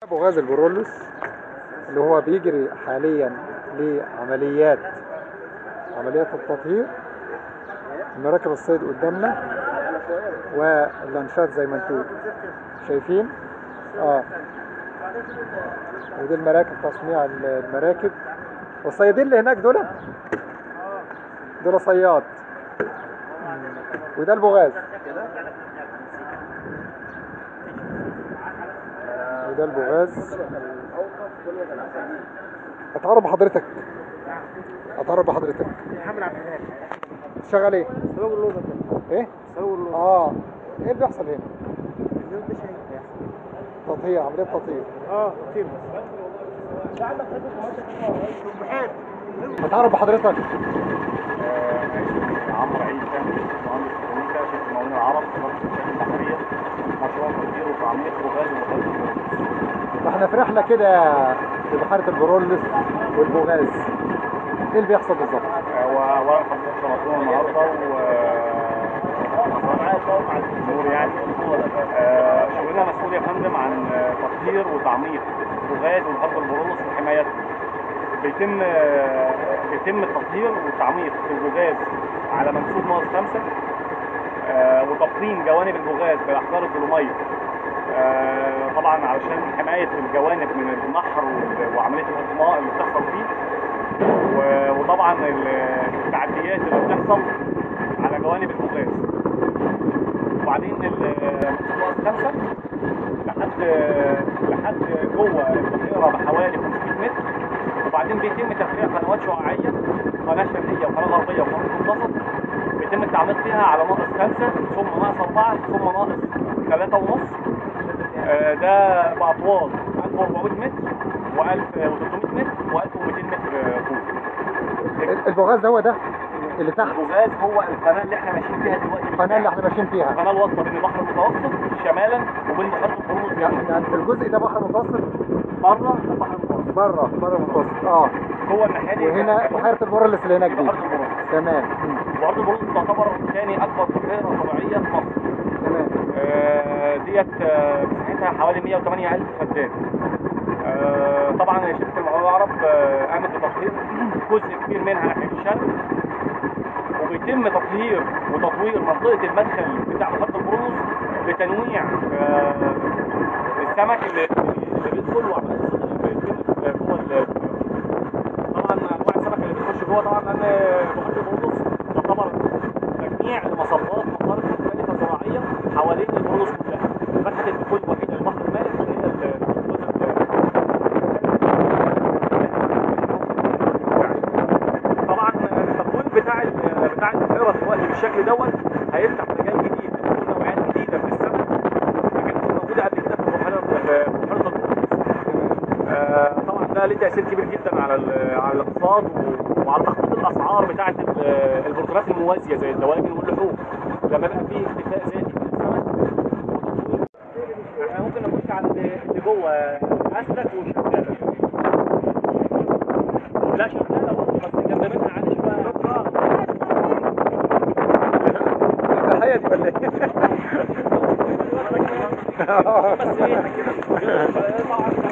ابو غاز البرولوس اللي هو بيجري حاليا لعمليات عمليات التطهير مراكب الصيد قدامنا واللانشات زي ما انتم شايفين اه ودي المراكب تصنيع المراكب والصيادين اللي هناك دول دول صياد وده البغاز وده البغاز اتعرف بحضرتك اتعرف بحضرتك محمد عبد الهادي شغال ايه سواق اللوزة ايه سواق اللوزة اه ايه اللي بيحصل هنا اللوزة ده شيء تطهير عمليه تطهير اه كتير بس اتعرف بحضرتك عمرو عيسى مهندس ميكانيكا شركه المقاولين العرب وزاره الشركه البحريه مشروع تطوير وتعميق وغاز وغاز احنا في رحله كده في بحيره البرولس والبوغاز ايه اللي بيحصل بالظبط وورق خمسة مطلوب النهارده و نور يعني آه، شغلنا مسؤول يا فندم عن آه، تطهير وتعميق وغاز والارض البرولوس وحمايتها بيتم آه، بيتم التطهير والتعميق في البوغاز على منسوب ناقص خمسة آه، وتقطين جوانب البوغاز بالاحجار الدولومية آه، طبعا علشان حماية الجوانب من النحر وال- وعملية الإطماء اللي بتحصل فيه و- وطبعا ال- التعديات اللي بتحصل على جوانب البوغاز وبعدين المنسوب خمسة لحد لحد جوه البحيرة بحوالي 500 متر وبعدين بيتم تفريع قنوات شعاعية قناة شرقية وقناة غربية وقناة منتصف بيتم التعميق فيها على ناقص خمسة ثم ناقص أربعة ثم ناقص ثلاثة ونص آه، ده بأطوال 1400 متر و1300 متر و1200 متر آه، طول البوغاز ده هو ده اللي تحت البوغاز هو القناة اللي احنا ماشيين فيها دلوقتي القناه اللي احنا ماشيين فيها القناة الوسطى بين البحر المتوسط شمالا وبين بحيرة القرمز يعني جنوبا يعني الجزء ده بحر متوسط بره البحر المتوسط بره بره المتوسط اه هو الناحية دي وهنا بحيره البرولس اللي هناك دي بحيرة القرمز تمام مم. وارض البرولوس تعتبر ثاني اكبر بحيره طبيعيه في مصر تمام آه، ديت آه، مساحتها حوالي 108 الف فدان آه، طبعا شركه المقاولين العرب آه، قامت بتطهير جزء كبير منها ناحيه الشرق وبيتم تطهير وتطوير منطقه المدخل بتاع بحيره البرولوس لتنويع آه، السمك اللي اللي بيدخل وعمليه الصيد اللي بيتم جوه ال- طبعا انواع السمك اللي بتخش جوه طبعا لان بحيره البرولوس تعتبر تجميع لمصبات مصارف مختلفه زراعيه حوالين البرولوس كلها فتحه الدخول الوحيده للبحر المالح هي ال- طبعا التطوير بتاع ال- بتاع البحيره دلوقتي بالشكل دوت هيفتح مجال جديد هتكون نوعيات جديده من السمك ما كانتش موجوده قبل كده في البحيره في بحيره البرولوس آه، طبعا ده ليه تاثير كبير جدا على ال- على الاقتصاد و- وعلى تخفيض الاسعار بتاعه ال- البروتينات الموازيه زي الدواجن واللحوم لما يبقى فيه اكتفاء ذاتي من السمك وتطوير احنا ممكن نخش على اللي اللي جوه اسلك وشغاله لا شغاله برضه بس جنب منها عالي شويه التحيه دي ولا ايه؟ بس ايه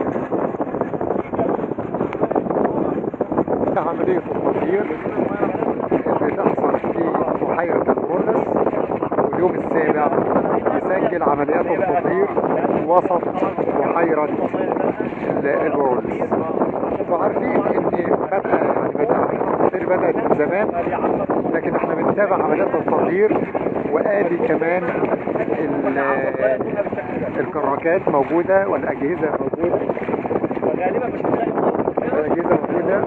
عملية التطهير اللي تحصل في بحيرة البرولس واليوم السابع يسجل عمليات التطهير وسط بحيرة ال- البرولس وعارفين ان بدأ يعني بدأ عمليات التطهير بدأت من زمان لكن احنا بنتابع عمليات التطهير وادي كمان ال- الكراكات موجودة والأجهزة موجودة غالبا مش هتلاقي الأجهزة موجودة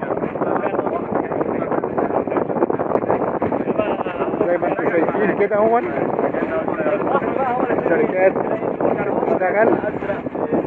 زي ما انتم شايفين كده اهو الشركات بتشتغل